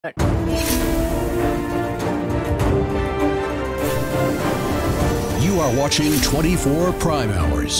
You are watching 24 Prime Hours.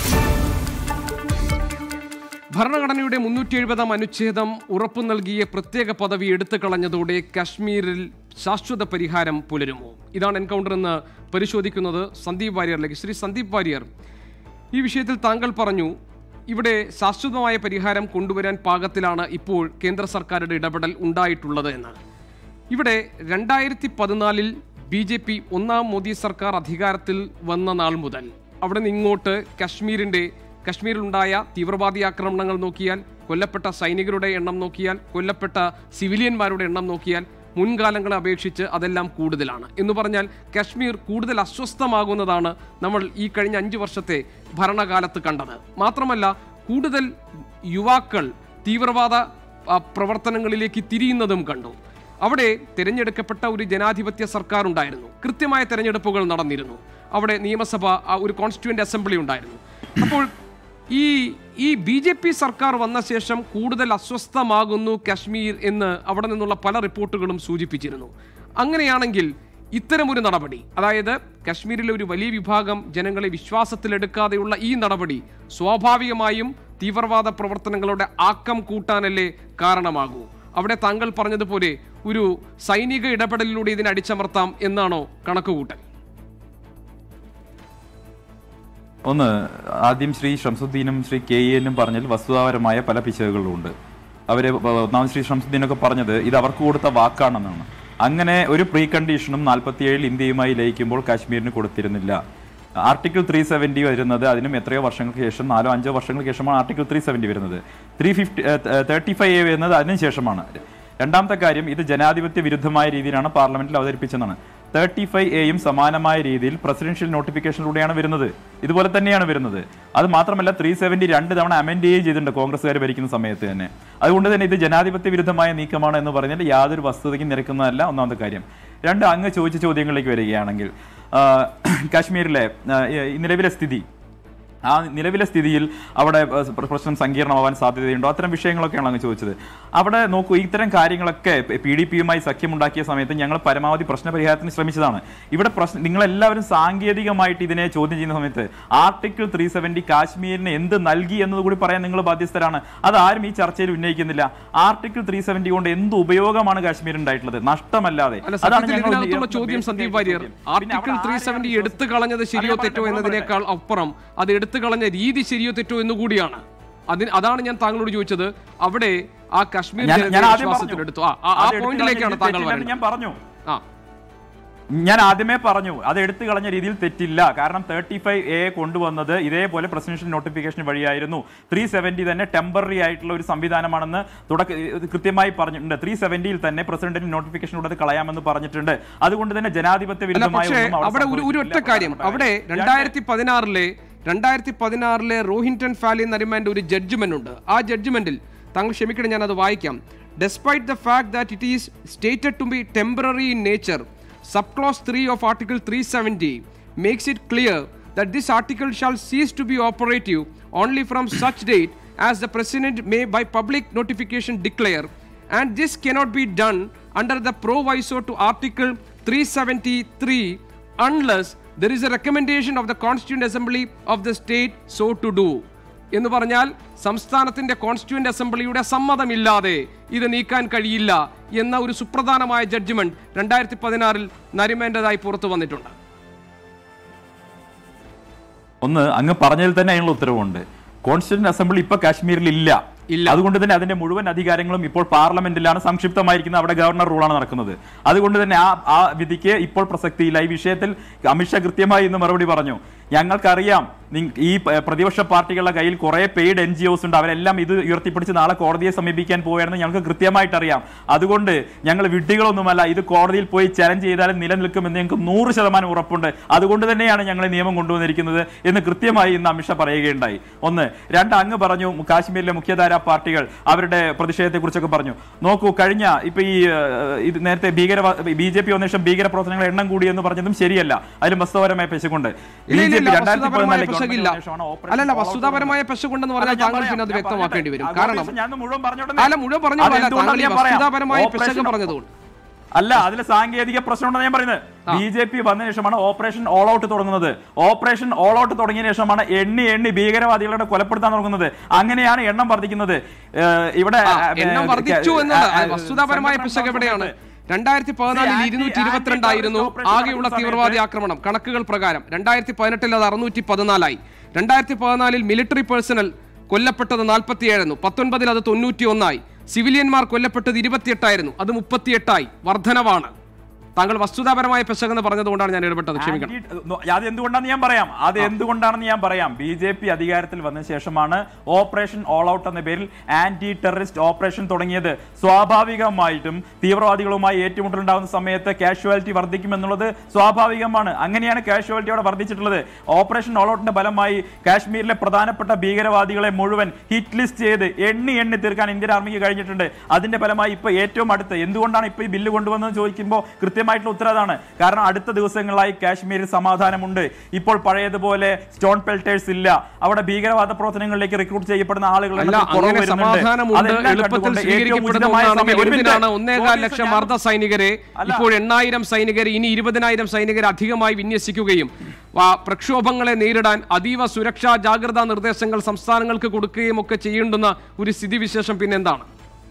ഭരണഘടനയുടെ മുന്നൂറ്റി എഴുപതാം അനുച്ഛേദം ഉറപ്പു നൽകിയ പ്രത്യേക പദവി എടുത്തു കളഞ്ഞതോടെ കാശ്മീരിൽ ശാശ്വത പരിഹാരം പുലരുമോ ഇതാണ് എൻകൗണ്ടർ എന്ന് പരിശോധിക്കുന്നത് സന്ദീപ് വാര്യറിലേക്ക് ശ്രീ സന്ദീപ് വാര്യർ ഈ വിഷയത്തിൽ താങ്കൾ പറഞ്ഞു ഇവിടെ ശാശ്വതമായ പരിഹാരം കൊണ്ടുവരാൻ പാകത്തിലാണ് ഇപ്പോൾ കേന്ദ്ര സർക്കാരുടെ ഇടപെടൽ ഉണ്ടായിട്ടുള്ളത് എന്ന് ഇവിടെ രണ്ടായിരത്തി പതിനാലിൽ ബി ജെ പി ഒന്നാം മോദി സർക്കാർ അധികാരത്തിൽ വന്ന നാൾ മുതൽ അവിടെ നിന്ന് ഇങ്ങോട്ട് കശ്മീരിൻ്റെ കശ്മീരിലുണ്ടായ തീവ്രവാദി ആക്രമണങ്ങൾ നോക്കിയാൽ കൊല്ലപ്പെട്ട സൈനികരുടെ എണ്ണം നോക്കിയാൽ കൊല്ലപ്പെട്ട സിവിലിയന്മാരുടെ എണ്ണം നോക്കിയാൽ മുൻകാലങ്ങളെ അപേക്ഷിച്ച് അതെല്ലാം കൂടുതലാണ് എന്ന് പറഞ്ഞാൽ കശ്മീർ കൂടുതൽ അസ്വസ്ഥമാകുന്നതാണ് നമ്മൾ ഈ കഴിഞ്ഞ അഞ്ച് വർഷത്തെ ഭരണകാലത്ത് കണ്ടത് മാത്രമല്ല കൂടുതൽ യുവാക്കൾ തീവ്രവാദ ആ, പ്രവർത്തനങ്ങളിലേക്ക് തിരിയുന്നതും കണ്ടു അവിടെ തിരഞ്ഞെടുക്കപ്പെട്ട ഒരു ജനാധിപത്യ സർക്കാർ ഉണ്ടായിരുന്നു കൃത്യമായ തെരഞ്ഞെടുപ്പുകൾ നടന്നിരുന്നു അവിടെ നിയമസഭ ആ, ഒരു കോൺസ്റ്റിറ്റ്യൂന്റ് അസംബ്ലി ഉണ്ടായിരുന്നു അപ്പോൾ ഈ ഈ ബി ജെ പി സർക്കാർ വന്ന ശേഷം കൂടുതൽ അസ്വസ്ഥമാകുന്നു കശ്മീർ എന്ന് അവിടെ നിന്നുള്ള പല റിപ്പോർട്ടുകളും സൂചിപ്പിച്ചിരുന്നു അങ്ങനെയാണെങ്കിൽ ഇത്തരമൊരു നടപടി അതായത് കശ്മീരിലെ ഒരു വലിയ വിഭാഗം ജനങ്ങളെ വിശ്വാസത്തിലെടുക്കാതെയുള്ള ഈ നടപടി സ്വാഭാവികമായും തീവ്രവാദ പ്രവർത്തനങ്ങളുടെ ആക്കം കൂട്ടാനല്ലേ കാരണമാകൂ അവിടെ താങ്കൾ പറഞ്ഞതുപോലെ ഒരു സൈനിക ഇടപെടലിലൂടെ ഇതിനെ അടിച്ചമർത്താം എന്നാണോ കണക്കുകൂട്ടൽ ഒന്ന് ആദ്യം ശ്രീ ഷംസുദ്ദീനും ശ്രീ കെ എനും പറഞ്ഞതിൽ വസ്തുതാപരമായ പല പിശകുകളുണ്ട് അവര് ഒന്നാമത് ശ്രീ ഷംസുദ്ദീനൊക്കെ പറഞ്ഞത് ഇത് അവർക്ക് കൊടുത്ത വാക്കാണെന്നാണ് അങ്ങനെ ഒരു പ്രീ കണ്ടീഷനും നാൽപ്പത്തിയേഴിൽ ഇന്ത്യയുമായി ലയിക്കുമ്പോൾ കാശ്മീരിന് കൊടുത്തിരുന്നില്ല ആർട്ടിക്കിൾ ത്രീ സെവൻറ്റി വരുന്നത് അതിനും എത്രയോ വർഷങ്ങൾക്ക് ശേഷം നാലോ അഞ്ചോ വർഷങ്ങൾക്ക് ശേഷമാണ് ആർട്ടിക്കിൾ ത്രീ സെവൻറ്റി വരുന്നത് three fifty thirty five A വരുന്നത് അതിന് ശേഷമാണ് രണ്ടാമത്തെ കാര്യം ഇത് ജനാധിപത്യ വിരുദ്ധമായ രീതിയിലാണ് പാർലമെന്റിൽ അവതരിപ്പിച്ചതെന്നാണ് തേർട്ടി ഫൈവ് എയും സമാനമായ രീതിയിൽ പ്രസിഡൻഷ്യൽ നോട്ടിഫിക്കേഷനിലൂടെയാണ് വരുന്നത് ഇതുപോലെ തന്നെയാണ് വരുന്നത് അത് മാത്രമല്ല ത്രീ സെവൻറ്റി രണ്ട് തവണ അമെൻഡ് ചെയ്യുകയും ചെയ്തിട്ടുണ്ട് കോൺഗ്രസ്സുകാർ ഭരിക്കുന്ന സമയത്ത് തന്നെ അതുകൊണ്ട് തന്നെ ഇത് ജനാധിപത്യ വിരുദ്ധമായ നീക്കമാണ് എന്ന് പറഞ്ഞാൽ യാതൊരു വസ്തുതയ്ക്കും നിരക്കുന്നതല്ല ഒന്നാമത്തെ കാര്യം രണ്ട് അങ്ങ് ചോദിച്ച ചോദ്യങ്ങളിലേക്ക് വരികയാണെങ്കിൽ ആ, കാശ്മീരിലെ ആ, ഈ നിലവിലെ സ്ഥിതി ആ നിലവിലെ സ്ഥിതിയിൽ അവിടെ ഏഹ്, പ്ര- പ്രശ്നം സങ്കീർണമാവാൻ സാധ്യതയുണ്ടോ അത്തരം വിഷയങ്ങളൊക്കെയാണ് അങ്ങ് ചോദിച്ചത് അവിടെ നോക്കൂ ഇത്തരം കാര്യങ്ങളൊക്കെ പി ഡി പിയുമായി സഖ്യമുണ്ടാക്കിയ സമയത്ത് ഞങ്ങൾ പരമാവധി പ്രശ്നപരിഹാരത്തിന് ശ്രമിച്ചതാണ് ഇവിടെ പ്രശ്നം നിങ്ങളെല്ലാവരും സാങ്കേതികമായിട്ട് ഇതിനെ ചോദ്യം ചെയ്യുന്ന സമയത്ത് ആർട്ടിക്കിൾ ത്രീ സെവൻറ്റി കാശ്മീരിന് എന്ത് നൽകി എന്നതുകൂടി പറയാൻ നിങ്ങൾ ബാധ്യസ്ഥരാണ് അത് ആരും ഈ ചർച്ചയിൽ ഉന്നയിക്കുന്നില്ല ആർട്ടിക്കിൾ ത്രീ സെവൻറ്റി കൊണ്ട് എന്ത് ഉപയോഗമാണ് കാശ്മീർ ഉണ്ടായിട്ടുള്ളത് നഷ്ടമല്ലാതെ അല്ല അതാണ് സത്യത്തിൽ ഞങ്ങൾ ഇതിനകത്തുള്ള ഉന്നയിക്കുന്ന ചോദ്യം basic സന്ദീപ് ആയിട്ടുള്ള വാര്യർ ചോദ്യം. പിന്നെ ആർട്ടിക്കിൾ അവിടെ ത്രീ ആരെയാണ് സെവൻറ്റി വിശ്വസിക്കുന്നത്? എടുത്തു കളഞ്ഞത് ശരിയോ അല്ല, തെറ്റോ പറയട്ടെ, എന്നതിനേക്കാൾ അപ്പുറം അത് എടുത്തു കളഞ്ഞ രീതി ശരിയോ തെറ്റോ എന്ന് കൂടിയാണ് അതിന് അതാണ് ഞാൻ താങ്കളോട് ചോദിച്ചത് അവിടെ ആ കശ്മീർ ഞാൻ- ജനതയെ ഞാൻ ആദ്യം വിശ്വാസത്തിലെടുത്തു പറഞ്ഞു. ആ, ആ ആ അത് എടുത്തു പോയിന്റിലേക്കാണ് കളഞ്ഞ താങ്കൾ തെറ്റില്ലെന്ന് ഞാൻ വരുന്നത് പറഞ്ഞു ആ ഞാൻ ആദ്യമേ പറഞ്ഞു അത് എടുത്തു കളഞ്ഞ രീതിയിൽ തെറ്റില്ല കാരണം തേർട്ടി ഫൈവ് എ കൊണ്ടുവന്നത് ഇതേപോലെ പ്രസിഡൻഷ്യൽ നോട്ടിഫിക്കേഷൻ വഴിയായിരുന്നു ത്രീ സെവന്റി തന്നെ ടെമ്പററി ആയിട്ടുള്ള ഒരു സംവിധാനമാണെന്ന് തുടക്ക ഇത് കൃത്യമായി പറഞ്ഞിട്ടുണ്ട് ത്രീ സെവന്റിയിൽ തന്നെ പ്രസിഡന്റിന് നോട്ടിഫിക്കേഷൻ അത് കളയാമെന്ന് പറഞ്ഞിട്ടുണ്ട് അതുകൊണ്ട് തന്നെ ജനാധിപത്യ അല്ല വിരുദ്ധമായ പക്ഷേ ഒന്നും അവിടെ ഒരു ഒരു ഒറ്റ സംഭവിച്ചിട്ടില്ല. കാര്യം അവിടെ രണ്ട് രണ്ടായിരത്തി പതിനാറിലെ രണ്ടായിരത്തി പതിനാറിലെ റോഹിൻടൺ ഫാലി നരിമാന്റെ ഒരു ജഡ്ജ്മെന്റ് ഉണ്ട് ആ ജഡ്ജ്മെന്റിൽ താങ്കൾ ക്ഷമിക്കണം ഞാൻ അത് വായിക്കാം despite the fact that it is stated to be temporary in nature sub clause three of article three seventy makes it clear that this article shall cease to be operative only from such date as the president may by public notification declare and this cannot be done under the proviso to article 373 unless there is a recommendation of the constituent assembly of the state so to do എന്ന് പറഞ്ഞാൽ സംസ്ഥാനത്തിന്റെ constituent അസംബ്ലിയുടെ സമ്മതമില്ലാതെ ഇത് നീക്കാൻ കഴിയില്ല എന്ന ഒരു സുപ്രധാനമായ ജഡ്ജ്മെന്റ് രണ്ടായിരത്തി പതിനാറിൽ നരിമേന്റേതായി പുറത്തു വന്നിട്ടുണ്ട് ഒന്ന് അങ്ങ് പറഞ്ഞതിൽ തന്നെ അതിനുള്ള ഉത്തരവുണ്ട് കോൺസ്റ്റിറ്റ്യൂന്റ് അസംബ്ലി ഇപ്പൊ കാശ്മീരിൽ ഇല്ല ഇല്ല. അതുകൊണ്ട് തന്നെ അതിന്റെ മുഴുവൻ അധികാരങ്ങളും ഇപ്പോൾ പാർലമെന്റിലാണ് സംക്ഷിപ്തമായിരിക്കുന്നത് അവിടെ ഗവർണർ റൂളാണ് നടക്കുന്നത് അതുകൊണ്ട് തന്നെ ആ ആ വിധിക്ക് ഇപ്പോൾ പ്രസക്തിയില്ല ഈ വിഷയത്തിൽ അമിത്ഷാ കൃത്യമായി ഇന്ന് മറുപടി പറഞ്ഞു ഞങ്ങൾക്കറിയാം നിങ്ങ- ഈ പ- പ്രതിപക്ഷ പാർട്ടികളുടെ കയ്യിൽ കുറെ പെയ്ഡ് എൻ ജി ഒസ് ഉണ്ട് അവരെല്ലാം ഇത് ഉയർത്തിപ്പിടിച്ച് നാളെ കോടതിയെ സമീപിക്കാൻ പോവുകയാണെന്ന് ഞങ്ങൾക്ക് കൃത്യമായിട്ട് അറിയാം അതുകൊണ്ട് ഞങ്ങൾ വിഡ്ഢികളൊന്നുമല്ല ഇത് കോടതിയിൽ പോയി ചലഞ്ച് ചെയ്താലും നിലനിൽക്കുമെന്ന് ഞങ്ങൾക്ക് നൂറ് ശതമാനം ഉറപ്പുണ്ട് അതുകൊണ്ട് തന്നെയാണ് ഞങ്ങൾ ഈ നിയമം കൊണ്ടുവന്നിരിക്കുന്നത് എന്ന് കൃത്യമായി ഇന്ന് അമിത്ഷാ പറയുകയുണ്ടായി ഒന്ന് രണ്ട് അങ്ങ് പറഞ്ഞു കാശ്മീരിലെ മുഖ്യധാരാ പാർട്ടികൾ അവരുടെ പ്രതിഷേധത്തെ കുറിച്ചൊക്കെ പറഞ്ഞു നോക്കൂ കഴിഞ്ഞ ഇപ്പൊ ഈ ഏഹ്, ഇത് നേരത്തെ ഭീകര ബി ജെ പി വന്ന ശേഷം ഭീകര പ്രവർത്തനങ്ങളുടെ എണ്ണം കൂടി എന്ന് പറഞ്ഞതും ശരിയല്ല അതിലും വസ്തുപരമായ പെശകുണ്ട് ഇല്ല, ഇല്ല, ഇല്ല, രണ്ടായിരത്തി വസ്തുതാപരമായ പതിനാലിൽ പെശകില്ല ഗവൺമെന്റ് ശേഷമാണ് ഓപ്പറേഷൻ അല്ലല്ല ഓൾ ഔട്ട് വസ്തുതാപരമായ നടന്നത്. പെശകുണ്ടെന്ന് അല്ല, പറഞ്ഞാൽ ഞാൻ താങ്കൾ പറയാം, പിന്നെ അത് ഞാൻ വ്യക്തമാക്കേണ്ടി വരും പറയട്ടെ. കാരണം ആഘോഷം ഞാൻ മുഴുവൻ പറഞ്ഞോട്ടെ അല്ല മുഴുവൻ പറഞ്ഞു താങ്കൾ ഈ അതെന്തുകൊണ്ടാണ് ഞാൻ പറയാം. വസ്തുതാപരമായ പെശക് ഓപ്പറേഷൻ പറഞ്ഞതുകൊണ്ട് അല്ല അതിൽ സാങ്കേതിക പ്രശ്നമുണ്ടെന്ന് ഞാൻ പറയുന്നത് ബി ജെ പി വന്നതിന് ശേഷമാണ് ഓപ്പറേഷൻ ഓൾ ഔട്ട് തുടങ്ങുന്നത് ഓപ്പറേഷൻ ഓൾ ഔട്ട് തുടങ്ങിയ ശേഷമാണ് എണ്ണി എണ്ണി ഭീകരവാദികളുടെ കൊലപ്പെടുത്താൻ തുടങ്ങുന്നത് അങ്ങനെയാണ് എണ്ണം വർദ്ധിക്കുന്നത് ഏഹ് ഇവിടെ ആ, ഏഹ്, എണ്ണം ഏഹ്, വർദ്ധിച്ചു ഏഹ്, എന്നത് ഏഹ്, വസ്തുതാപരമായ സംഘടന പിശക് എവിടെയാണ് സമയത്ത് രണ്ടായിരത്തി പതിനാലിൽ ആന്റി- ഇരുന്നൂറ്റി ആന്റി ഇരുപത്തിരണ്ടായിരുന്നു ടെററിസ്റ്റ് ആകെയുള്ള ഓപ്പറേഷൻ തീവ്രവാദി സമയത്ത് ആക്രമണം കണക്കുകൾ പ്രകാരം രണ്ടായിരത്തി പതിനെട്ടിൽ അത് അറുന്നൂറ്റി പതിനാലായി രണ്ടായിരത്തി പതിനാലിൽ മിലിറ്ററി പേഴ്സണൽ കൊല്ലപ്പെട്ടത് നാൽപ്പത്തിയേഴായിരുന്നു പത്തൊൻപതിൽ അത് തൊണ്ണൂറ്റി ഒന്നായി സിവിലിയന്മാർ കൊല്ലപ്പെട്ടത് ഇരുപത്തിയെട്ടായിരുന്നു അത് മുപ്പത്തിയെട്ടായി വർധനവാണ് താങ്കൾ വസ്തുതാപരമായ പെശകെന്ന് പറഞ്ഞതുകൊണ്ടാണ് ഞാൻ ഇടപെട്ടത് ക്ഷമിക്കണം ആന്റി- നോ, അത് എന്തുകൊണ്ടാണെന്ന് ഞാൻ പറയാം അത് എന്തുകൊണ്ടാണെന്ന് ഞാൻ പറയാം ബി ജെ പി അധികാരത്തിൽ വന്ന ശേഷമാണ് ഓപ്പറേഷൻ ഓൾ ഔട്ട് എന്ന പേരിൽ ആന്റി ടെററിസ്റ്റ് ഓപ്പറേഷൻ തുടങ്ങിയത് സ്വാഭാവികമായിട്ടും തീവ്രവാദികളുമായി ഏറ്റുമുട്ടലുണ്ടാകുന്ന സമയത്ത് കാഷ്വാലിറ്റി വർദ്ധിക്കുമെന്നുള്ളത് സ്വാഭാവികമാണ് അങ്ങനെയാണ് കാഷ്വാലിറ്റി അവിടെ വർദ്ധിച്ചിട്ടുള്ളത് ഓപ്പറേഷൻ ഓൾ ഔട്ടിന്റെ ഫലമായി കാശ്മീരിലെ പ്രധാനപ്പെട്ട ഭീകരവാദികളെ മുഴുവൻ ഹിറ്റ് ലിസ്റ്റ് ചെയ്ത് എണ്ണി എണ്ണി തീർക്കാൻ ഇന്ത്യൻ ആർമിക്ക് കഴിഞ്ഞിട്ടുണ്ട് അതിന്റെ ഫലമായി ഇപ്പൊ ഏറ്റവും അടുത്ത് എന്തുകൊണ്ടാണ് ഇപ്പൊ ഈ ബില്ല് കൊണ്ടുവന്നത് ചോദിക്കുമ്പോൾ കൃത്യമായിട്ടുള്ള ഉത്തരം അതാണ് കാരണം അടുത്ത ദിവസങ്ങളായി കാശ്മീരിൽ സമാധാനമുണ്ട് ഇപ്പോൾ പഴയതുപോലെ സ്റ്റോൺ പെൽറ്റേഴ്സ് ഇല്ല അവിടെ ഭീകരവാദ പ്രവർത്തനങ്ങളിലേക്ക് റിക്രൂട്ട് ചെയ്യപ്പെടുന്ന ആളുകളുടെ അല്ല എണ്ണത്തിൽ കുറവ് അങ്ങനെ വരുന്നുണ്ട്. സമാധാനമുണ്ട് അതെല്ലാം എളുപ്പത്തിൽ കണ്ടുകൊണ്ട് ഏറ്റവും സ്വീകരിക്കപ്പെടുന്ന ഉചിതമായ ഒന്നാണെങ്കിൽ സമയം- ഒരു മിനിറ്റ്. എന്തിനാണ് ഒന്നേകാൽ പോലീസ് ലക്ഷം ഞാൻ- അർദ്ധ സൈനികരെ അല്ല. ഇപ്പോൾ എണ്ണായിരം സൈനികരെ ഇനി ഇരുപതിനായിരം സൈനികരെ അധികമായി വിന്യസിക്കുകയും ആ, പ്രക്ഷോഭങ്ങളെ നേരിടാൻ അതീവ സുരക്ഷാ ജാഗ്രതാ നിർദ്ദേശങ്ങൾ സംസ്ഥാനങ്ങൾക്ക് കൊടുക്കുകയും ഒക്കെ ചെയ്യേണ്ടുന്ന ഒരു സ്ഥിതിവിശേഷം പിന്നെ എന്താണ്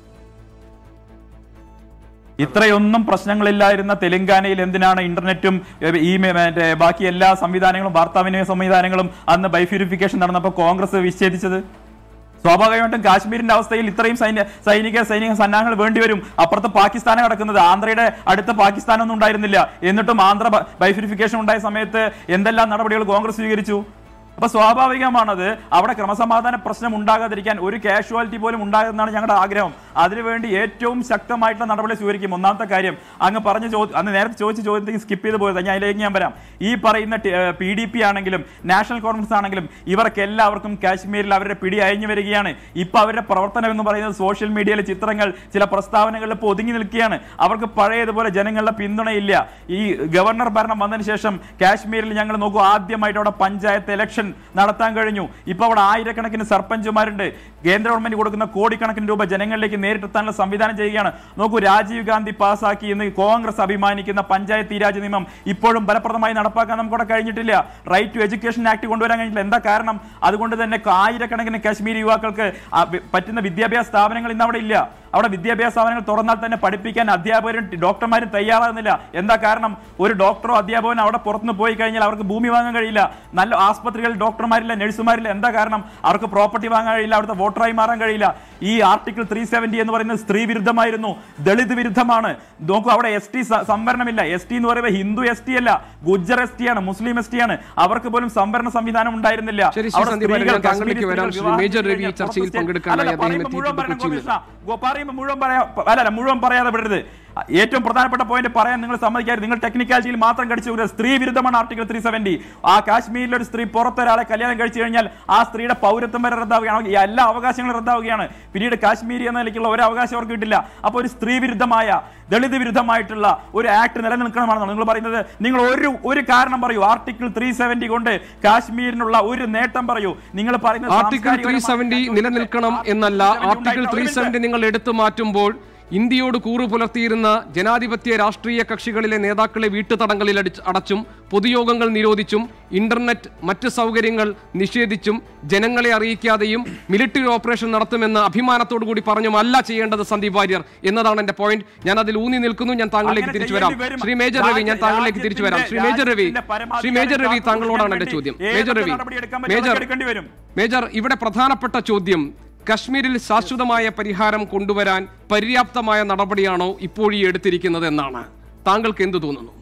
ഇത്രയൊന്നും പ്രശ്നങ്ങളില്ലായിരുന്ന തെലങ്കാനയിൽ എന്തിനാണ് ഇന്റർനെറ്റും ഏഹ്, ഈ മേ- മറ്റേ ബാക്കി എല്ലാ സംവിധാനങ്ങളും വാർത്താവിനിമയ സംവിധാനങ്ങളും അന്ന് ബൈഫ്യൂരിഫിക്കേഷൻ നടന്നപ്പോൾ കോൺഗ്രസ് വിച്ഛേദിച്ചത് സ്വാഭാവികമായിട്ടും കാശ്മീരിന്റെ അവസ്ഥയിൽ ഇത്രയും സൈന്യ സൈനിക സൈനിക സന്നാഹങ്ങൾ വേണ്ടിവരും അപ്പുറത്ത് പാകിസ്ഥാനാണ് കിടക്കുന്നത് ആന്ധ്രയുടെ അടുത്ത പാകിസ്ഥാനൊന്നും ഉണ്ടായിരുന്നില്ല എന്നിട്ടും ആന്ധ്ര ബ- ബൈഫിരിഫിക്കേഷൻ ഉണ്ടായ സമയത്ത് എന്തെല്ലാം നടപടികൾ കോൺഗ്രസ് സ്വീകരിച്ചു അപ്പൊ സ്വാഭാവികമാണത് അവിടെ ക്രമസമാധാന പ്രശ്നം ഉണ്ടാകാതിരിക്കാൻ ഒരു കാഷ്വാലിറ്റി പോലും ഉണ്ടാകുന്നതാണ് ഞങ്ങളുടെ ആഗ്രഹം അതിനുവേണ്ടി ഏറ്റവും ശക്തമായിട്ടുള്ള നടപടി സ്വീകരിക്കും ഒന്നാമത്തെ കാര്യം അങ്ങ് പറഞ്ഞ ചോദ്യം അന്ന് നേരത്തെ ചോദിച്ച ചോദ്യത്തിൽ സ്കിപ്പ് ചെയ്ത് പോയത് ഞാൻ അതിലേക്ക് ഞാൻ വരാം ഈ പറയുന്ന പി ഡി പി ആണെങ്കിലും നാഷണൽ കോൺഫറൻസ് ആണെങ്കിലും ഇവർക്ക് എല്ലാവർക്കും കാശ്മീരിൽ അവരുടെ പിടി അയഞ്ഞു വരികയാണ് ഇപ്പൊ അവരുടെ പ്രവർത്തനം എന്ന് പറയുന്നത് സോഷ്യൽ മീഡിയയിലെ ചിത്രങ്ങൾ ചില പ്രസ്താവനകളിൽ ഇപ്പോൾ ഒതുങ്ങി നിൽക്കുകയാണ് അവർക്ക് പഴയതുപോലെ ജനങ്ങളുടെ പിന്തുണയില്ല ഈ ഗവർണർ ഭരണം വന്നതിന് ശേഷം കാശ്മീരിൽ ഞങ്ങൾ നോക്കൂ ആദ്യമായിട്ട് അവിടെ പഞ്ചായത്ത് ഇലക്ഷൻ നടത്താൻ കഴിഞ്ഞു ഇപ്പൊ അവിടെ ആയിരക്കണക്കിന് സർപഞ്ചുമാരുണ്ട് കേന്ദ്ര ഗവൺമെന്റ് കൊടുക്കുന്ന കോടിക്കണക്കിന് രൂപ ജനങ്ങളിലേക്ക് നേരിട്ടെത്താനുള്ള സംവിധാനം ചെയ്യുകയാണ് നോക്കൂ രാജീവ് ഗാന്ധി പാസാക്കി എന്ന് കോൺഗ്രസ് അഭിമാനിക്കുന്ന പഞ്ചായത്ത് രാജ് നിയമം ഇപ്പോഴും ഫലപ്രദമായി നടപ്പാക്കാൻ നമുക്കവിടെ കഴിഞ്ഞിട്ടില്ല റൈറ്റ് ടു എഡ്യൂക്കേഷൻ ആക്ട് കൊണ്ടുവരാൻ കഴിഞ്ഞില്ല എന്താ കാരണം അതുകൊണ്ട് തന്നെ ആയിരക്കണക്കിന് കാശ്മീരി യുവാക്കൾക്ക് ആ വി- പറ്റുന്ന വിദ്യാഭ്യാസ സ്ഥാപനങ്ങൾ ഇന്ന് അവിടെ ഇല്ല അവിടെ വിദ്യാഭ്യാസ സ്ഥാപനങ്ങൾ തുറന്നാൽ തന്നെ പഠിപ്പിക്കാൻ അധ്യാപകരും ഡോക്ടർമാരും തയ്യാറാകുന്നില്ല എന്താ കാരണം ഒരു ഡോക്ടറോ അധ്യാപകനോ അവിടെ പുറത്തുനിന്ന് പോയി കഴിഞ്ഞാൽ അവർക്ക് ഭൂമി വാങ്ങാൻ കഴിയില്ല നല്ല ആസ്പത്രികളിൽ ഡോക്ടർമാരില്ല നഴ്സുമാരില്ല എന്താ കാരണം അവർക്ക് പ്രോപ്പർട്ടി വാങ്ങാൻ കഴിയില്ല അവിടുത്തെ വോട്ടറായി മാറാൻ കഴിയില്ല ഈ ആർട്ടിക്കിൾ ത്രീ സെവന്റി എന്ന് പറയുന്നത് സ്ത്രീ വിരുദ്ധമായിരുന്നു ദളിത് വിരുദ്ധമാണ് നോക്കൂ അവിടെ എസ് ടി സംവരണമില്ല എസ് ടി എന്ന് പറയുമ്പോൾ ഹിന്ദു എസ് ടി അല്ല ഗുജ്ജർ എസ് ടി ആണ് മുസ്ലിം എസ് ടി ആണ് അവർക്ക് പോലും സംവരണ സംവിധാനം ഉണ്ടായിരുന്നില്ല ശരി, ശ്രീ അവിടെ സന്ദീപ് സ്ത്രീകൾ, ഞാൻ താങ്കളിലേക്ക് കാശ്മീരി വരാം. സ്ത്രീകൾ ശ്രീ മേജർ വിവാഹം രവി ഈ കഴിഞ്ഞാൽ ചർച്ചയിൽ പുറത്ത് പങ്കെടുക്കാനായി അല്ലല്ല, അദ്ദേഹം പറയുമ്പോൾ മുഴുവൻ എത്തിയിട്ടുണ്ട് പറയണം കൊച്ചിയിൽ. ഗോപികൃഷ്ണ. ഗോ- പറയുമ്പോൾ മുഴുവൻ പറയാ അല്ലല്ല മുഴുവൻ പറയാതെ വിടരുത് ഏറ്റവും പ്രധാനപ്പെട്ട പോയിന്റ് പറയാൻ നിങ്ങൾ സമ്മതിക്കാറ് നിങ്ങൾ ടെക്നിക്കാലിറ്റിയിൽ മാത്രം കടിച്ചു വിടുക സ്ത്രീ വിരുദ്ധമാണ് ആർട്ടിക്കൽ ത്രീ സെവന്റി ആ കാശ്മീരിലെ ഒരു സ്ത്രീ പുറത്തൊരാളെ കല്യാണം കഴിച്ചു കഴിഞ്ഞാൽ ആ സ്ത്രീയുടെ പൗരത്വം വരെ റദ്ദാവുകയാണ് ഈ എല്ലാ അവകാശങ്ങളും റദ്ദാവുകയാണ് പിന്നീട് കാശ്മീരി എന്ന നിലയ്ക്കുള്ള ഒരു അവകാശം അവർക്ക് കിട്ടില്ല അപ്പോൾ ഒരു സ്ത്രീ വിരുദ്ധമായ ദളിത് വിരുദ്ധമായിട്ടുള്ള ഒരു ആക്ട് നിലനിൽക്കണമെന്നാണ് നിങ്ങൾ പറയുന്നത് നിങ്ങൾ ഒരു ഒരു കാരണം പറയൂ ആർട്ടിക്കിൾ ത്രീ സെവന്റി കൊണ്ട് കാശ്മീരിനുള്ള ഒരു നേട്ടം പറയൂ നിങ്ങൾ പറയുന്നത് ആർട്ടിക്കിൾ ത്രീ സാംസ്കാരികപരമായ സെവന്റി ഞാൻ നിലനിൽക്കണം ചോദിക്കട്ടെ. എന്നല്ല ആർട്ടിക്കിൾ ത്രീ ഉണ്ടായിട്ടുള്ള- സെവന്റി നിങ്ങൾ എടുത്തു മാറ്റുമ്പോൾ ഇന്ത്യയോട് കൂറു പുലർത്തിയിരുന്ന ജനാധിപത്യ രാഷ്ട്രീയ കക്ഷികളിലെ നേതാക്കളെ വീട്ടുതടങ്കലിൽ അടിച്ച് അടച്ചും പൊതുയോഗങ്ങൾ നിരോധിച്ചും ഇന്റർനെറ്റ് മറ്റ് സൗകര്യങ്ങൾ നിഷേധിച്ചും ജനങ്ങളെ അറിയിക്കാതെയും മിലിറ്ററി ഓപ്പറേഷൻ നടത്തുമെന്ന് അഭിമാനത്തോടു കൂടി പറഞ്ഞും അല്ല ചെയ്യേണ്ടത് സന്ദീപ് വാര്യർ എന്നതാണ് എന്റെ പോയിന്റ് ഞാൻ അതിൽ ഊന്നി നിൽക്കുന്നു ഞാൻ താങ്കളിലേക്ക് അങ്ങനെ തിരിച്ചു വരാം ചെയ്യേണ്ടി വരും. ശ്രീ മേജർ രവി ഞാൻ താങ്കളിലേക്ക് തിരിച്ചു വരാം ശ്രീ മേജർ രവി രാജ്യത്തിന്റെ പരമാധികാരം ശ്രീ മേജർ രവി താങ്കളോടാണ് എന്റെ കാത്തുസൂക്ഷിക്കാൻ ചോദ്യം വേണ്ടി മേജർ ഏതൊക്കെ രവി നടപടിയെടുക്കാൻ പറ്റുമോ മേജർ അതൊക്കെ എടുക്കേണ്ടി വരും. മേജർ ഇവിടെ പ്രധാനപ്പെട്ട ചോദ്യം കശ്മീരിൽ ശാശ്വതമായ പരിഹാരം കൊണ്ടുവരാൻ പര്യാപ്തമായ നടപടിയാണോ ഇപ്പോൾ ഈ എടുത്തിരിക്കുന്നത് എന്നാണ് താങ്കൾക്ക് എന്തു തോന്നുന്നു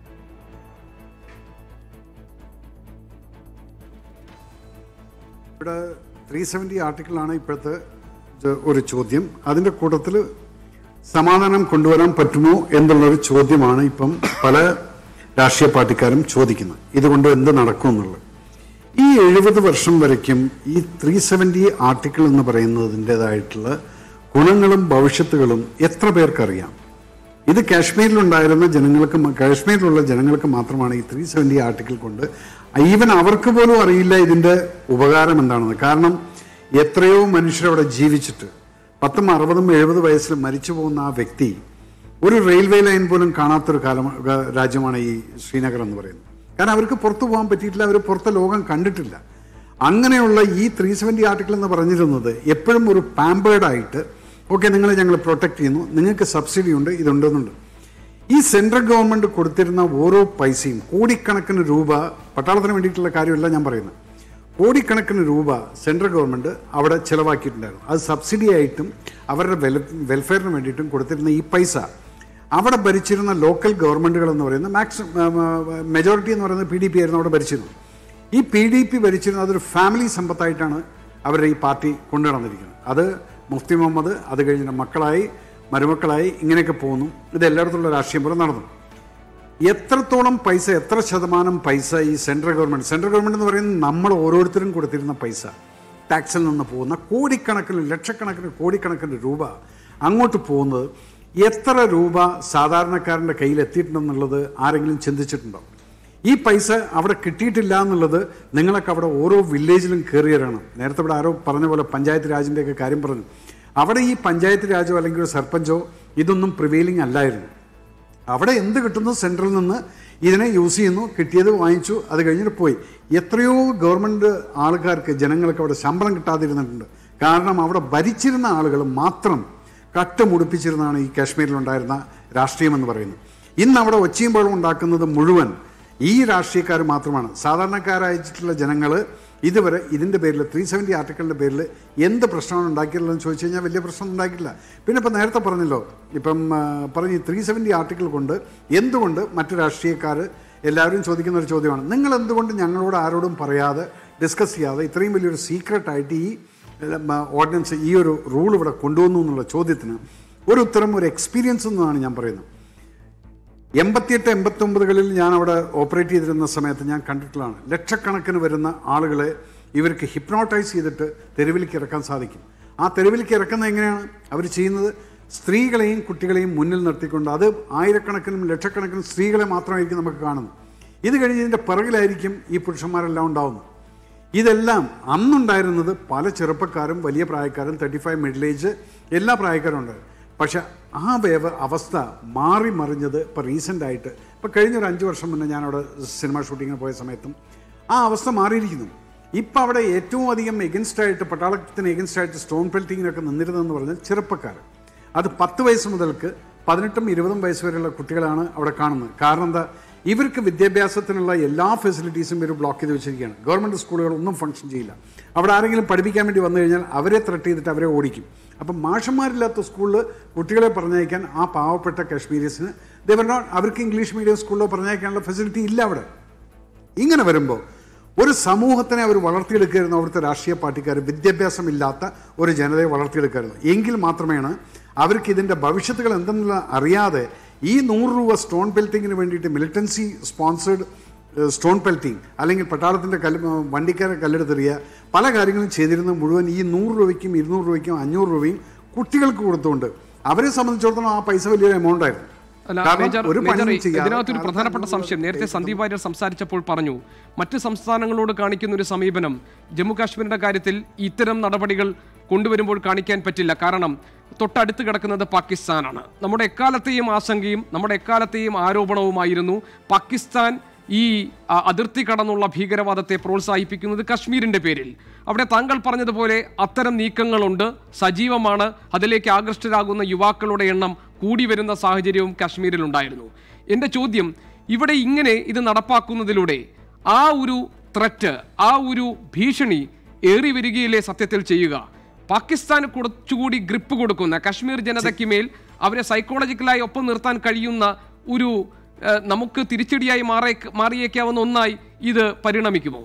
ഇവിടെ ത്രീ സെവൻറ്റി ആർട്ടിക്കിളാണ് ഇപ്പോഴത്തെ ഇത് ഒരു ചോദ്യം അതിൻ്റെ കൂട്ടത്തിൽ സമാധാനം കൊണ്ടുവരാൻ പറ്റുമോ എന്നുള്ളൊരു ചോദ്യമാണ് ഇപ്പം പല രാഷ്ട്രീയ പാർട്ടിക്കാരും ചോദിക്കുന്നത് ഇതുകൊണ്ട് എന്ത് നടക്കും എന്നുള്ളത് ഈ എഴുപത് വർഷം വരയ്ക്കും ഈ ത്രീ സെവൻറ്റി ആർട്ടിക്കിൾ എന്ന് പറയുന്നതിൻ്റെതായിട്ടുള്ള ഗുണങ്ങളും ഭവിഷ്യത്തുകളും എത്ര പേർക്കറിയാം ഇത് കാശ്മീരിലുണ്ടായിരുന്ന ജനങ്ങൾക്ക് മ- കാശ്മീരിലുള്ള ജനങ്ങൾക്ക് മാത്രമാണ് ഈ ത്രീ സെവൻറ്റി ആർട്ടിക്കിൾ കൊണ്ട് ഈവൻ അവർക്ക് പോലും അറിയില്ല ഇതിന്റെ ഉപകാരം എന്താണെന്ന് കാരണം എത്രയോ മനുഷ്യരവിടെ ജീവിച്ചിട്ട് പത്തും അറുപതും എഴുപത് വയസ്സിൽ മരിച്ചു പോകുന്ന ആ വ്യക്തി ഒരു റെയിൽവേ ലൈൻ പോലും കാണാത്തൊരു കാലം ക- രാജ്യമാണ് ഈ ശ്രീനഗർ എന്ന് പറയുന്നത് കാരണം അവർക്ക് പുറത്തു പോകാൻ പറ്റിയിട്ടില്ല അവർ പുറത്തെ ലോകം കണ്ടിട്ടില്ല അങ്ങനെയുള്ള ഈ ത്രീ സെവൻറ്റി ആർട്ടിക്കിൾ എന്ന് പറഞ്ഞിരുന്നത് എപ്പോഴും ഒരു പാമ്പേർഡായിട്ട് ഓക്കെ നിങ്ങളെ ഞങ്ങൾ പ്രൊട്ടക്ട് ചെയ്യുന്നു നിങ്ങൾക്ക് സബ്സിഡി ഉണ്ട് ഇതുണ്ടെന്നുണ്ട് ഈ സെൻട്രൽ ഗവൺമെന്റ് കൊടുത്തിരുന്ന ഓരോ പൈസയും കോടിക്കണക്കിന് രൂപ പട്ടാളത്തിന് വേണ്ടിയിട്ടുള്ള കാര്യമല്ല ഞാൻ പറയുന്നത് കോടിക്കണക്കിന് രൂപ സെൻട്രൽ ഗവൺമെന്റ് അവിടെ ചിലവാക്കിയിട്ടുണ്ടായിരുന്നു അത് സബ്സിഡി ആയിട്ടും അവരുടെ വെൽ വെൽഫെയറിന് വേണ്ടിയിട്ടും കൊടുത്തിരുന്ന ഈ പൈസ അവിടെ ഭരിച്ചിരുന്ന ലോക്കൽ ഗവൺമെന്റുകൾ എന്ന് പറയുന്നത് മാക്സിമം മെജോറിറ്റി എന്ന് പറയുന്നത് പി ഡി പി ആയിരുന്നു അവിടെ ഭരിച്ചിരുന്നത് ഈ പി ഡി പി ഭരിച്ചിരുന്ന അതൊരു ഫാമിലി സമ്പത്തായിട്ടാണ് അവരുടെ ഈ പാർട്ടി കൊണ്ടുനടന്നിരിക്കുന്നത് അത് മുഫ്തി മുഹമ്മദ് അത് കഴിഞ്ഞിട്ട് മക്കളായി മരുമക്കളായി ഇങ്ങനെയൊക്കെ പോകുന്നു ഇത് എല്ലായിടത്തുള്ള രാഷ്ട്രീയം പോലെ നടന്നു എത്രത്തോളം പൈസ എത്ര ശതമാനം പൈസ ഈ സെൻട്രൽ ഗവൺമെന്റ് സെൻട്രൽ ഗവൺമെന്റ് എന്ന് പറയുന്നത് നമ്മൾ ഓരോരുത്തരും കൊടുത്തിരുന്ന പൈസ ടാക്സിൽ നിന്ന് പോകുന്ന കോടിക്കണക്കിന് ലക്ഷക്കണക്കിന് കോടിക്കണക്കിന് രൂപ അങ്ങോട്ട് പോകുന്നത് എത്ര രൂപ സാധാരണക്കാരൻ്റെ കയ്യിൽ എത്തിയിട്ടുണ്ടെന്നുള്ളത് ആരെങ്കിലും ചിന്തിച്ചിട്ടുണ്ടോ ഈ പൈസ അവിടെ കിട്ടിയിട്ടില്ല എന്നുള്ളത് നിങ്ങളൊക്കെ അവിടെ ഓരോ വില്ലേജിലും കയറിയവരാണ് നേരത്തെ ഇവിടെ ആരോ പറഞ്ഞ പോലെ പഞ്ചായത്ത് രാജിൻ്റെയൊക്കെ കാര്യം പറഞ്ഞു അവിടെ ഈ പഞ്ചായത്ത് രാജോ അല്ലെങ്കിൽ ഒരു സർപ്പഞ്ചോ ഇതൊന്നും പ്രിവെയിലിംഗ് അല്ലായിരുന്നു അവിടെ എന്ത് കിട്ടുന്നു സെൻട്രൽ നിന്ന് ഇതിനെ യൂസ് ചെയ്യുന്നു കിട്ടിയത് വാങ്ങിച്ചു അത് കഴിഞ്ഞിട്ട് പോയി എത്രയോ ഗവൺമെൻറ് ആൾക്കാർക്ക് ജനങ്ങൾക്ക് അവിടെ ശമ്പളം കിട്ടാതിരുന്നിട്ടുണ്ട് കാരണം അവിടെ ഭരിച്ചിരുന്ന ആളുകൾ മാത്രം കട്ടുമുടിപ്പിച്ചിരുന്നതാണ് ഈ കാശ്മീരിലുണ്ടായിരുന്ന രാഷ്ട്രീയം എന്ന് പറയുന്നത് ഇന്ന് അവിടെ ഒച്ചയും ബഹളവും ഉണ്ടാക്കുന്നത് മുഴുവൻ ഈ രാഷ്ട്രീയക്കാർ മാത്രമാണ് സാധാരണക്കാരായിട്ടുള്ള ജനങ്ങൾ ഇതുവരെ ഇതിൻ്റെ പേരിൽ ത്രീ സെവൻറ്റി ആർട്ടിക്കിളിൻ്റെ പേരിൽ എന്ത് പ്രശ്നമാണ് ഉണ്ടാക്കിയിട്ടുള്ളതെന്ന് ചോദിച്ചു കഴിഞ്ഞാൽ വലിയ പ്രശ്നം ഉണ്ടാക്കിയില്ല പിന്നെ ഇപ്പം നേരത്തെ പറഞ്ഞല്ലോ ഇപ്പം ആ, പറഞ്ഞു ത്രീ സെവൻറ്റി ആർട്ടിക്കിൾ കൊണ്ട് എന്തുകൊണ്ട് മറ്റു രാഷ്ട്രീയക്കാർ എല്ലാവരും ചോദിക്കുന്ന ഒരു ചോദ്യമാണ് നിങ്ങൾ എന്തുകൊണ്ട് ഞങ്ങളോട് ആരോടും പറയാതെ ഡിസ്കസ് ചെയ്യാതെ ഇത്രയും വലിയൊരു സീക്രട്ടായിട്ട് ഈ ഓർഡിനൻസ് ഈ ഒരു റൂൾ ഇവിടെ കൊണ്ടുവന്നു എന്നുള്ള ചോദ്യത്തിന് ഒരു ഉത്തരം ഒരു എക്സ്പീരിയൻസ് എന്നാണ് ഞാൻ പറയുന്നത് എൺപത്തിയെട്ട് എൺപത്തി ഒമ്പതുകളിൽ ഞാൻ അവിടെ ഓപ്പറേറ്റ് ചെയ്തിരുന്ന സമയത്ത് ഞാൻ കണ്ടിട്ടുള്ളതാണ് ലക്ഷക്കണക്കിന് വരുന്ന ആളുകളെ ഇവർക്ക് ഹിപ്നോട്ടൈസ് ചെയ്തിട്ട് തെരുവിലേക്ക് ഇറക്കാൻ സാധിക്കും ആ തെരുവിലേക്ക് ഇറക്കുന്നത് എങ്ങനെയാണ് അവർ ചെയ്യുന്നത് സ്ത്രീകളെയും കുട്ടികളെയും മുന്നിൽ നിർത്തിക്കൊണ്ട് അത് ആയിരക്കണക്കിനും ലക്ഷക്കണക്കിനും സ്ത്രീകളെ മാത്രമായിരിക്കും നമുക്ക് കാണുന്നത് ഇത് കഴിഞ്ഞ് ഇതിൻ്റെ പിറകിലായിരിക്കും ഈ പുരുഷന്മാരെല്ലാം ഉണ്ടാവുന്നത് ഇതെല്ലാം അന്നുണ്ടായിരുന്നത് പല ചെറുപ്പക്കാരും വലിയ പ്രായക്കാരും തേർട്ടി ഫൈവ് മിഡിൽ ഏജ് എല്ലാ പ്രായക്കാരും ഉണ്ടായിരുന്നു പക്ഷെ ആ വേവ അവസ്ഥ മാറി മറിഞ്ഞത് ഇപ്പോൾ റീസെൻ്റ് ആയിട്ട് ഇപ്പോൾ കഴിഞ്ഞൊരു അഞ്ച് വർഷം മുന്നേ ഞാൻ അവിടെ സിനിമ ഷൂട്ടിങ്ങിന് പോയ സമയത്തും ആ അവസ്ഥ മാറിയിരിക്കുന്നു ഇപ്പം അവിടെ ഏറ്റവും അധികം എഗൻസ്റ്റ് ആയിട്ട് പട്ടാളത്തിന് എഗൻസ്റ്റ് ആയിട്ട് സ്റ്റോൺ പെൽറ്റിങ്ങിനൊക്കെ നിന്നിരുന്നതെന്ന് പറഞ്ഞാൽ ചെറുപ്പക്കാർ അത് പത്ത് വയസ്സ് മുതൽക്ക് പതിനെട്ടും ഇരുപതും വയസ്സ് വരെയുള്ള കുട്ടികളാണ് അവിടെ കാണുന്നത് കാരണം എന്താ ഇവർക്ക് വിദ്യാഭ്യാസത്തിനുള്ള എല്ലാ ഫെസിലിറ്റീസും ഇവർ ബ്ലോക്ക് ചെയ്ത് വെച്ചിരിക്കുകയാണ് ഗവൺമെൻറ് സ്കൂളുകളൊന്നും ഫംഗ്ഷൻ ചെയ്യില്ല അവിടെ ആരെങ്കിലും പഠിപ്പിക്കാൻ വേണ്ടി വന്നു കഴിഞ്ഞാൽ അവരെ ത്രട്ട് ചെയ്തിട്ട് അവരെ ഓടിക്കും അപ്പം മാഷന്മാരില്ലാത്ത സ്കൂളിൽ കുട്ടികളെ പറഞ്ഞയക്കാൻ ആ പാവപ്പെട്ട കാശ്മീരീസിന് ദേവർ നോട്ട് അവർക്ക് ഇംഗ്ലീഷ് മീഡിയം സ്കൂളിലോ പറഞ്ഞയക്കാനുള്ള ഫെസിലിറ്റി ഇല്ല അവിടെ ഇങ്ങനെ വരുമ്പോൾ ഒരു സമൂഹത്തിനെ അവർ വളർത്തിയെടുക്കുകയായിരുന്നു അവിടുത്തെ രാഷ്ട്രീയ പാർട്ടിക്കാർ വിദ്യാഭ്യാസമില്ലാത്ത ഒരു ജനതയെ വളർത്തിയെടുക്കുകയായിരുന്നു എങ്കിൽ മാത്രമേണ് അവർക്ക് ഇതിൻ്റെ ഭവിഷ്യത്തുകൾ എന്തെന്നുള്ള അറിയാതെ ഈ നൂറ് രൂപ സ്റ്റോൺ പെൽറ്റിങ്ങിന് വേണ്ടിയിട്ട് മിലിറ്റൻസി സ്പോൺസേഡ് സ്റ്റോൺ പെൽറ്റിംഗ് അല്ലെങ്കിൽ പട്ടാളത്തിൻ്റെ കല്ല് വണ്ടിക്കാരെ കല്ലെടുത്തെറിയുക പല കാര്യങ്ങളും ചെയ്തിരുന്ന മുഴുവൻ ഈ നൂറ് രൂപയ്ക്കും ഇരുന്നൂറ് രൂപയ്ക്കും അഞ്ഞൂറ് രൂപയും കുട്ടികൾക്ക് കൊടുത്തുകൊണ്ട് അവരെ സംബന്ധിച്ചിടത്തോളം ആ പൈസ വലിയൊരു എമൗണ്ട് ആയിരുന്നു അല്ല കാരണം മേജർ ഒരു മേജർ പണിയും ചെയ്യാതെ ഇതിനകത്തൊരു പ്രധാനപ്പെട്ട സംശയം നേരത്തെ സന്ദീപ് വാര്യർ സംസാരിച്ചപ്പോൾ പറഞ്ഞു മറ്റ് സംസ്ഥാനങ്ങളോട് കാണിക്കുന്ന ഒരു സമീപനം ജമ്മു കാശ്മീരിന്റെ കാര്യത്തിൽ ഇത്തരം നടപടികൾ കൊണ്ടുവരുമ്പോൾ കാണിക്കാൻ പറ്റില്ല കാരണം തൊട്ടടുത്ത് കിടക്കുന്നത് പാകിസ്ഥാനാണ് നമ്മുടെ എക്കാലത്തെയും ആശങ്കയും നമ്മുടെ എക്കാലത്തെയും ആരോപണവുമായിരുന്നു പാകിസ്ഥാൻ ഈ ആ, അതിർത്തി കടന്നുള്ള ഭീകരവാദത്തെ പ്രോത്സാഹിപ്പിക്കുന്നത് കശ്മീരിന്റെ പേരിൽ അവിടെ താങ്കൾ പറഞ്ഞതുപോലെ അത്തരം നീക്കങ്ങളുണ്ട് സജീവമാണ് അതിലേക്ക് ആകൃഷ്ടരാകുന്ന യുവാക്കളുടെ എണ്ണം കൂടി വരുന്ന സാഹചര്യവും കശ്മീരിലുണ്ടായിരുന്നു എൻ്റെ ചോദ്യം ഇവിടെ ഇങ്ങനെ ഇത് നടപ്പാക്കുന്നതിലൂടെ ആ ഒരു ത്രറ്റ് ആ ഒരു ഭീഷണി ഏറി വരികയിലെ സത്യത്തിൽ ചെയ്യുക പാകിസ്ഥാന് കുറച്ചുകൂടി ഗ്രിപ്പ് കൊടുക്കുന്ന കശ്മീർ ജനതയ്ക്ക് മേൽ അവരെ സൈക്കോളജിക്കലായി ഒപ്പം നിർത്താൻ കഴിയുന്ന ഒരു ഏഹ്, നമുക്ക് തിരിച്ചടിയായി മാറേ മാറിയേക്കാവുന്ന ഒന്നായി ഇത് പരിണമിക്കുമോ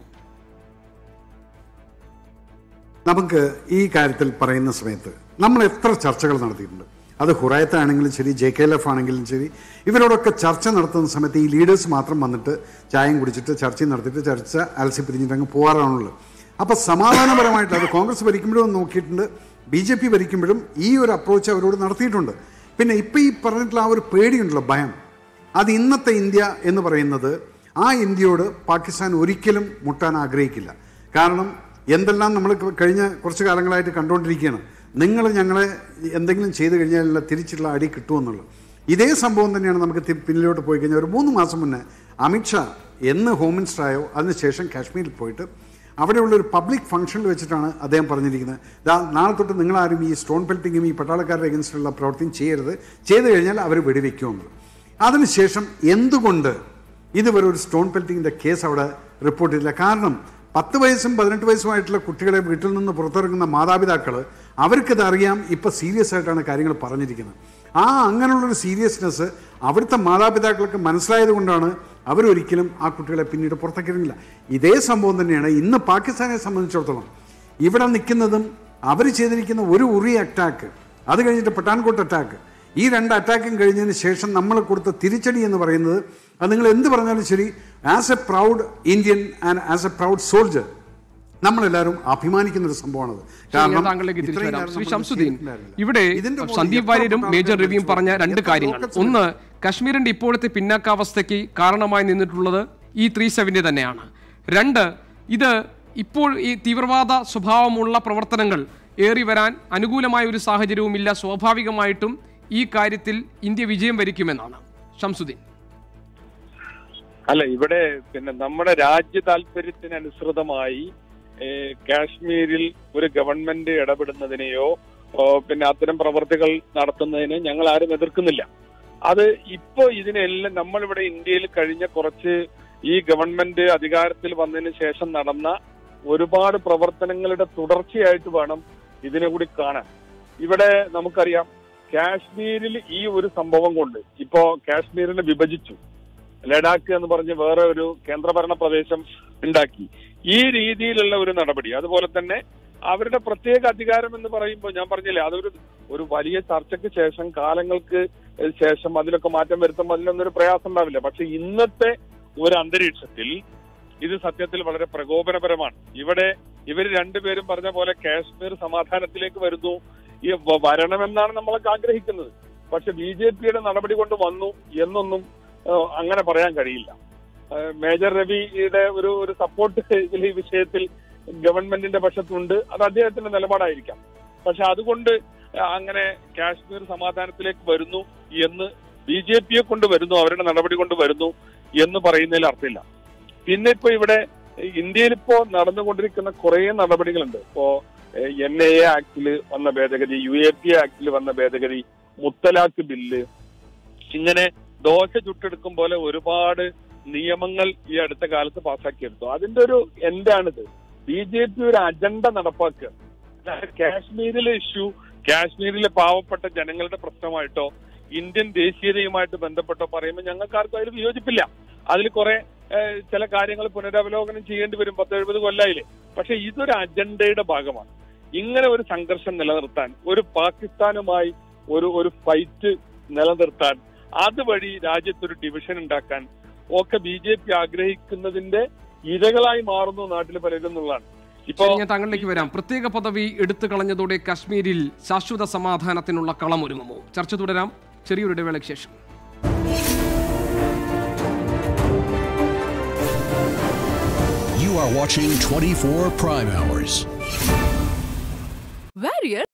നമുക്ക് ഈ കാര്യത്തിൽ പറയുന്ന സമയത്ത് നമ്മൾ എത്ര ചർച്ചകൾ നടത്തിയിട്ടുണ്ട് അത് ഹുറായത്ത് ആണെങ്കിലും ശരി ജെ കെ എൽ എഫ് ആണെങ്കിലും ശരി ഇവരോടൊക്കെ ചർച്ച നടത്തുന്ന സമയത്ത് ഈ ലീഡേഴ്സ് മാത്രം വന്നിട്ട് ചായയും കുടിച്ചിട്ട് ചർച്ചയും നടത്തിയിട്ട് ചർച്ച അലസി പിരിഞ്ഞിട്ട് അങ്ങ് പോകാറാണുള്ളത് അപ്പോൾ സമാധാനപരമായിട്ട് അത് കോൺഗ്രസ് ഭരിക്കുമ്പോഴും നോക്കിയിട്ടുണ്ട് ബി ജെ പി ഭരിക്കുമ്പോഴും ഈ ഒരു അപ്രോച്ച് അവരോട് നടത്തിയിട്ടുണ്ട് പിന്നെ ഇപ്പം ഈ പറഞ്ഞിട്ടുള്ള ആ ഒരു പേടിയുണ്ടല്ലോ ഭയം അത് ഇന്നത്തെ ഇന്ത്യ എന്ന് പറയുന്നത് ആ ഇന്ത്യയോട് പാകിസ്ഥാൻ ഒരിക്കലും മുട്ടാൻ ആഗ്രഹിക്കില്ല കാരണം എന്തെല്ലാം നമ്മൾ കഴിഞ്ഞ കുറച്ച് കാലങ്ങളായിട്ട് കണ്ടുകൊണ്ടിരിക്കുകയാണ് നിങ്ങൾ ഞങ്ങളെ എന്തെങ്കിലും ചെയ്തു കഴിഞ്ഞാൽ തിരിച്ചുള്ള അടി കിട്ടുമെന്നുള്ളത് ഇതേ സംഭവം തന്നെയാണ് നമുക്ക് തി- പിന്നിലോട്ട് പോയി കഴിഞ്ഞാൽ ഒരു മൂന്ന് മാസം മുന്നേ അമിത്ഷാ എന്ന് ഹോം മിനിസ്റ്റർ ആയോ അതിനുശേഷം കാശ്മീരിൽ പോയിട്ട് അവിടെയുള്ള ഒരു പബ്ലിക് ഫംഗ്ഷനിൽ വെച്ചിട്ടാണ് അദ്ദേഹം പറഞ്ഞിരിക്കുന്നത് ദാ നാളെ തൊട്ട് നിങ്ങളാരും ഈ സ്റ്റോൺ പെൽറ്റിങ്ങും ഈ പട്ടാളക്കാരുടെ അഗൻസ്റ്റുള്ള പ്രവൃത്തിയും ചെയ്യരുത് ചെയ്തു കഴിഞ്ഞാൽ അവർ വെടിവെക്കുമെന്ന് അതിനുശേഷം എന്തുകൊണ്ട് ഇതുവരെ ഒരു സ്റ്റോൺ പെൽറ്റിങ്ങിൻ്റെ കേസ് അവിടെ റിപ്പോർട്ട് ചെയ്തില്ല കാരണം പത്ത് വയസ്സും പതിനെട്ട് വയസ്സുമായിട്ടുള്ള കുട്ടികളെ വീട്ടിൽ നിന്ന് പുറത്തിറങ്ങുന്ന മാതാപിതാക്കൾ അവർക്കിത് അറിയാം ഇപ്പം സീരിയസ് ആയിട്ടാണ് കാര്യങ്ങൾ പറഞ്ഞിരിക്കുന്നത് ആ അങ്ങനെയുള്ളൊരു സീരിയസ്നെസ് അവിടുത്തെ മാതാപിതാക്കൾക്ക് മനസ്സിലായത് കൊണ്ടാണ് അവരൊരിക്കലും ആ കുട്ടികളെ പിന്നീട് പുറത്തേക്ക് ഇറങ്ങില്ല ഇതേ സംഭവം തന്നെയാണ് ഇന്ന് പാകിസ്ഥാനെ സംബന്ധിച്ചിടത്തോളം ഇവിടെ നിൽക്കുന്നതും അവർ ചെയ്തിരിക്കുന്ന ഒരു ഉറി അറ്റാക്ക് അത് കഴിഞ്ഞിട്ട് പട്ടാൻകോട്ട് അറ്റാക്ക് ഈ രണ്ട് അറ്റാക്കും കഴിഞ്ഞതിന് ശേഷം നമ്മൾ കൊടുത്ത തിരിച്ചടി എന്ന് പറയുന്നത് അത് നിങ്ങൾ എന്ത് പറഞ്ഞാലും ശരി as a proud Indian and as a proud soldier നമ്മളെല്ലാവരും അഭിമാനിക്കുന്ന ഒരു സംഭവമാണത് ഞാൻ താങ്കളിലേക്ക് തിരിച്ചു ഇത്രയും വരാം കാലം ശ്രീ നമ്മൾ ഷംസുദ്ദീൻ ചെയ്തിട്ടുണ്ടായിരുന്നില്ല. ഇവിടെ ഇതിന്റെ കൂടെ സന്ദീപ് എത്ര വാര്യരും പട്ടാളക്കാരെ മേജർ രവിയും പറഞ്ഞ വിളിച്ചു? രണ്ട് എത്ര കാര്യങ്ങൾ rockets ഒന്ന് കശ്മീരിന്റെ ഇപ്പോഴത്തെ പിന്നാക്കാവസ്ഥയ്ക്ക് കാരണമായി നിന്നിട്ടുള്ളത് ഈ ത്രീ സെവന്റി തന്നെയാണ് രണ്ട് ഇത് ഇപ്പോൾ ഈ തീവ്രവാദ സ്വഭാവമുള്ള പ്രവർത്തനങ്ങൾ ഏറി വരാൻ അനുകൂലമായ ഒരു സാഹചര്യവുമില്ല സ്വാഭാവികമായിട്ടും ഈ കാര്യത്തിൽ ഇന്ത്യ വിജയം വരിക്കുമെന്നാണ് ഷംസുദ്ദീൻ അല്ല ഇവിടെ പിന്നെ നമ്മുടെ രാജ്യ താല്പര്യത്തിനനുസൃതമായി ഏഹ്, കാശ്മീരിൽ ഒരു ഗവൺമെന്റ് ഇടപെടുന്നതിനെയോ ഓ, പിന്നെ അത്തരം പ്രവർത്തികൾ നടത്തുന്നതിനെ ഞങ്ങൾ ആരും എതിർക്കുന്നില്ല അത് ഇപ്പോ ഇതിനെല്ലാം നമ്മളിവിടെ ഇന്ത്യയിൽ കഴിഞ്ഞ കുറച്ച് ഈ ഗവൺമെന്റ് അധികാരത്തിൽ വന്നതിന് ശേഷം നടന്ന ഒരുപാട് പ്രവർത്തനങ്ങളുടെ തുടർച്ചയായിട്ട് വേണം ഇതിനെ കൂടി കാണാൻ ഇവിടെ നമുക്കറിയാം കാശ്മീരിൽ ഈ ഒരു സംഭവം കൊണ്ട് ഇപ്പോ കാശ്മീരിനെ വിഭജിച്ചു ലഡാക്ക് എന്ന് പറഞ്ഞ് വേറെ ഒരു കേന്ദ്രഭരണ പ്രദേശം ഉണ്ടാക്കി ഈ രീതിയിലുള്ള ഒരു നടപടി അതുപോലെ തന്നെ അവരുടെ പ്രത്യേക അധികാരം എന്ന് പറയുമ്പോൾ ഞാൻ പറഞ്ഞില്ലേ അതൊരു ഒരു വലിയ ചർച്ചയ്ക്ക് ശേഷം കാലങ്ങൾക്ക് ശേഷം അതിലൊക്കെ മാറ്റം വരുത്തുമ്പോൾ അതിലൊന്നും ഒരു പ്രയാസം ഉണ്ടാവില്ല പക്ഷെ ഇന്നത്തെ ഒരു അന്തരീക്ഷത്തിൽ ഇത് സത്യത്തിൽ വളരെ പ്രകോപനപരമാണ് ഇവിടെ ഇവർ രണ്ടുപേരും പറഞ്ഞ പോലെ കാശ്മീർ സമാധാനത്തിലേക്ക് വരുന്നു ഈ വ- വരണമെന്നാണ് നമ്മളൊക്കെ ആഗ്രഹിക്കുന്നത് പക്ഷെ ബി ജെ പിയുടെ നടപടി കൊണ്ട് വന്നു എന്നൊന്നും ഏഹ്, അങ്ങനെ പറയാൻ കഴിയില്ല ഏഹ്, മേജർ രവിയുടെ ഒരു ഒരു സപ്പോർട്ട് ഇതിൽ ഈ വിഷയത്തിൽ ഗവൺമെന്റിന്റെ പക്ഷത്തുണ്ട് അത് അദ്ദേഹത്തിന്റെ നിലപാടായിരിക്കാം പക്ഷെ അതുകൊണ്ട് അങ്ങനെ കാശ്മീർ സമാധാനത്തിലേക്ക് വരുന്നു എന്ന് ബി ജെ പിയെ കൊണ്ട് വരുന്നു അവരുടെ നടപടി കൊണ്ട് വരുന്നു എന്ന് പറയുന്നതിൽ അർത്ഥമില്ല പിന്നെ ഇപ്പൊ ഇവിടെ ഇന്ത്യയിൽ ഇപ്പോ നടന്നുകൊണ്ടിരിക്കുന്ന കുറെ നടപടികളുണ്ട് ഇപ്പോ എൻ ഐ എ ആക്ടിൽ വന്ന ഭേദഗതി യു എ പി ആക്ടിൽ വന്ന ഭേദഗതി മുത്തലാഖ് ബില്ല് ഇങ്ങനെ ദോശ ചുട്ടെടുക്കും പോലെ ഒരുപാട് നിയമങ്ങൾ ഈ അടുത്ത കാലത്ത് പാസ്സാക്കിയെടുത്തു അതിന്റെ ഒരു എൻഡാണിത് ബി ജെ പി ഒരു അജണ്ട നടപ്പാക്കുക അല്ലാതെ കാശ്മീരിലെ ഇഷ്യൂ കാശ്മീരിലെ പാവപ്പെട്ട ജനങ്ങളുടെ പ്രശ്നമായിട്ടോ ഇന്ത്യൻ ദേശീയതയുമായിട്ട് ബന്ധപ്പെട്ടോ പറയുമ്പോൾ ഞങ്ങൾക്ക് ആർക്കും അതിൽ വിയോജിപ്പില്ല അതിൽ കുറെ ഏഹ്, ചില കാര്യങ്ങൾ പുനരവലോകനം ചെയ്യേണ്ടി വരും പത്ത് എഴുപത് കൊല്ലായില്ലേ പക്ഷെ ഇതൊരു അജണ്ടയുടെ ഭാഗമാണ് ഇങ്ങനെ ഒരു സംഘർഷം നിലനിർത്താൻ ഒരു പാകിസ്ഥാനുമായി ഒരു ഒരു ഫൈറ്റ് നിലനിർത്താൻ അതുവഴി രാജ്യത്തൊരു ഡിവിഷൻ ഉണ്ടാക്കാൻ ഒക്കെ ബി ജെ പി ആഗ്രഹിക്കുന്നതിന്റെ ഇരകളായി മാറുന്നു നാട്ടിൽ പലരും എന്നുള്ളതാണ് ഇപ്പോ ശരി, ഞാൻ താങ്കളിലേക്ക് വരാം പ്രത്യേക പദവി എടുത്തു കളഞ്ഞതോടെ കശ്മീരിൽ ശാശ്വത സമാധാനത്തിനുള്ള കളമൊരുങ്ങുമോ ചർച്ച തുടരാം ചെറിയൊരു ഇടവേളയ്ക്ക് ശേഷം You are watching 24 Prime Hours. Warrior